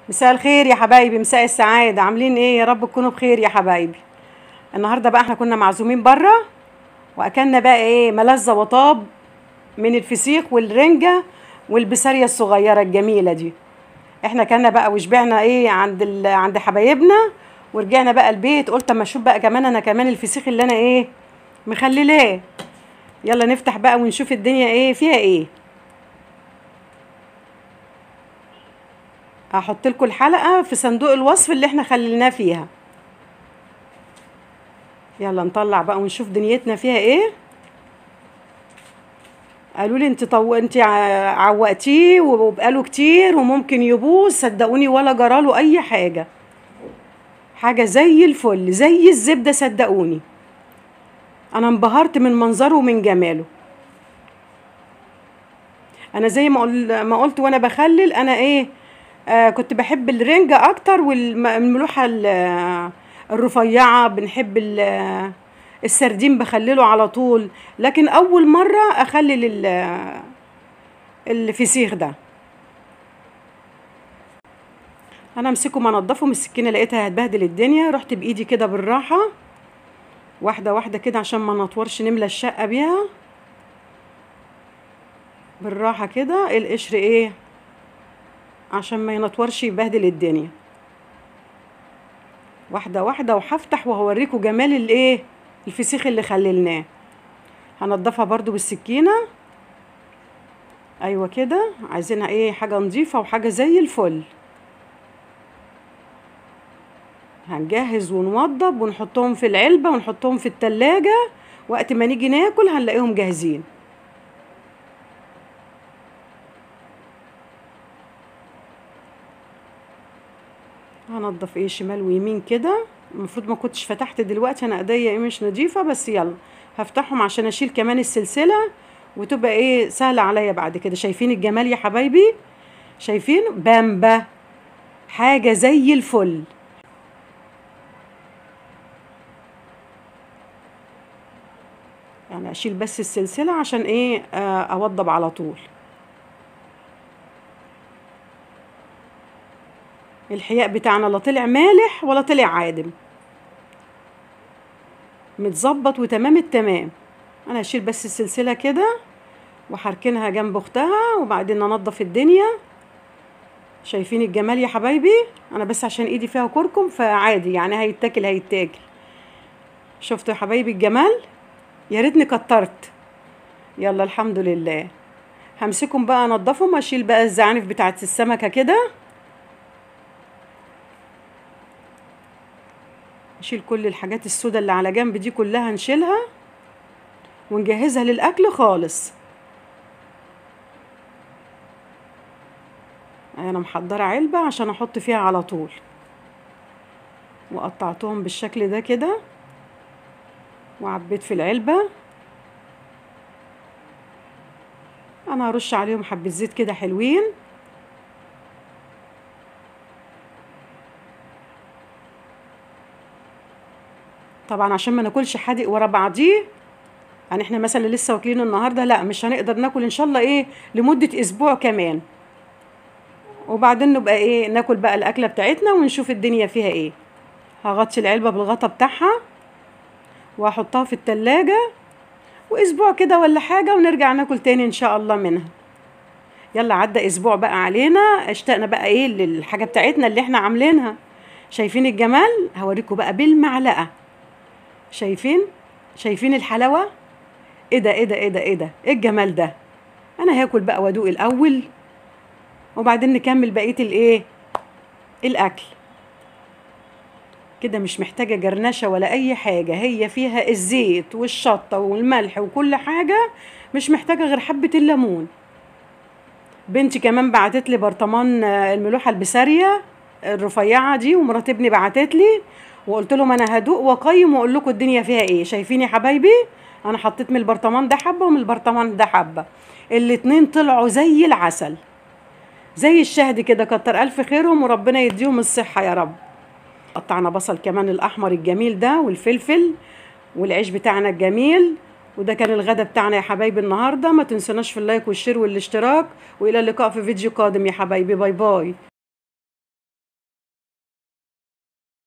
مساء الخير يا حبايبي مساء السعادة عاملين ايه يا رب تكونوا بخير يا حبايبي النهاردة بقى احنا كنا معزومين برا واكلنا بقى ايه ملذة وطاب من الفسيخ والرنجة والبسارية الصغيرة الجميلة دي احنا كنا بقى وشبعنا ايه عند ال... عند حبايبنا ورجعنا بقى البيت قلت اما اشوف بقى كمان انا كمان الفسيخ اللي انا ايه مخللاه يلا نفتح بقى ونشوف الدنيا ايه فيها ايه هحط لكم الحلقه في صندوق الوصف اللي احنا خللناه فيها يلا نطلع بقى ونشوف دنيتنا فيها ايه قالوا لي انت طو... انت ع- عوقتيه وبقاله كتير وممكن يبوظ صدقوني ولا جراله اي حاجه حاجه زي الفل زي الزبده صدقوني انا انبهرت من منظره ومن جماله انا زي ما قل... ما قلت وانا بخلل انا ايه آه كنت بحب الرنجة اكتر والملوحة ال- الرفيعة بنحب ال- السردين بخلله على طول لكن اول مرة اخلل ال- الفسيخ ده انا امسكه ما انضفه من السكينة لقيتها هتبهدل الدنيا رحت بايدي كده بالراحة واحدة واحدة كده عشان ما نطورش نملى الشقة بيها بالراحة كده القشر ايه عشان ما ينطورش يبهدل الدنيا واحدة واحدة وهفتح وهوريكم جمال الايه الفسيخ اللي خللناه هنضفها برضو بالسكينة ايوه كده عايزينها ايه حاجة نظيفة وحاجة زي الفل هنجهز ونوضب ونحطهم في العلبة ونحطهم في التلاجة وقت ما نيجي ناكل هنلاقيهم جاهزين هنضف ايه شمال ويمين كده المفروض ما كنتش فتحت دلوقتي انا ايديا ايه مش نظيفه بس يلا هفتحهم عشان اشيل كمان السلسله وتبقى ايه سهله عليا بعد كده شايفين الجمال يا حبايبي شايفين بامبا حاجه زي الفل يعني اشيل بس السلسله عشان ايه آه، اوضب على طول الحياء بتاعنا لا طلع مالح ولا طلع عادم متظبط وتمام التمام انا هشيل بس السلسله كده وهركنها جنب اختها وبعدين ننضف الدنيا شايفين الجمال يا حبايبي انا بس عشان ايدي فيها كركم فعادي يعني هيتاكل هيتاكل شفتوا يا حبايبي الجمال يا ريتني كترت يلا الحمد لله همسكهم بقى انضفهم اشيل بقى الزعانف بتاعت السمكه كده نشيل كل الحاجات السوداء اللي على جنب دي كلها نشيلها ونجهزها للاكل خالص انا محضره علبه عشان احط فيها على طول وقطعتهم بالشكل ده كده وعبيت في العلبه انا هرش عليهم حبه زيت كده حلوين طبعا عشان ما ناكلش حادق ورا بعضيه يعني احنا مثلا لسه واكلين النهارده لا مش هنقدر ناكل ان شاء الله ايه لمده اسبوع كمان وبعدين نبقى ايه ناكل بقى الاكله بتاعتنا ونشوف الدنيا فيها ايه هغطي العلبه بالغطا بتاعها واحطها في التلاجة واسبوع كده ولا حاجه ونرجع ناكل تاني ان شاء الله منها يلا عدى اسبوع بقى علينا اشتقنا بقى ايه للحاجه بتاعتنا اللي احنا عاملينها شايفين الجمال هوريكم بقى بالمعلقه شايفين شايفين الحلاوه ايه ده ايه ده ايه ده ايه ده ايه الجمال ده انا هاكل بقى وادوق الاول وبعدين نكمل بقيه الايه الاكل كده مش محتاجه جرنشه ولا اي حاجه هي فيها الزيت والشطه والملح وكل حاجه مش محتاجه غير حبه الليمون بنتي كمان بعتت لي برطمان آه، الملوحه البساريه الرفيعه دي ومرات ابني بعتت لي وقلت لهم انا هدوق واقيم واقول لكم الدنيا فيها ايه شايفين يا حبايبي انا حطيت من البرطمان ده حبه ومن البرطمان ده حبه الاتنين طلعوا زي العسل زي الشهد كده كتر الف خيرهم وربنا يديهم الصحه يا رب قطعنا بصل كمان الاحمر الجميل ده والفلفل والعيش بتاعنا الجميل وده كان الغدا بتاعنا يا حبايبي النهارده ما تنسوناش في اللايك والشير والاشتراك والى اللقاء في فيديو قادم يا حبايبي باي باي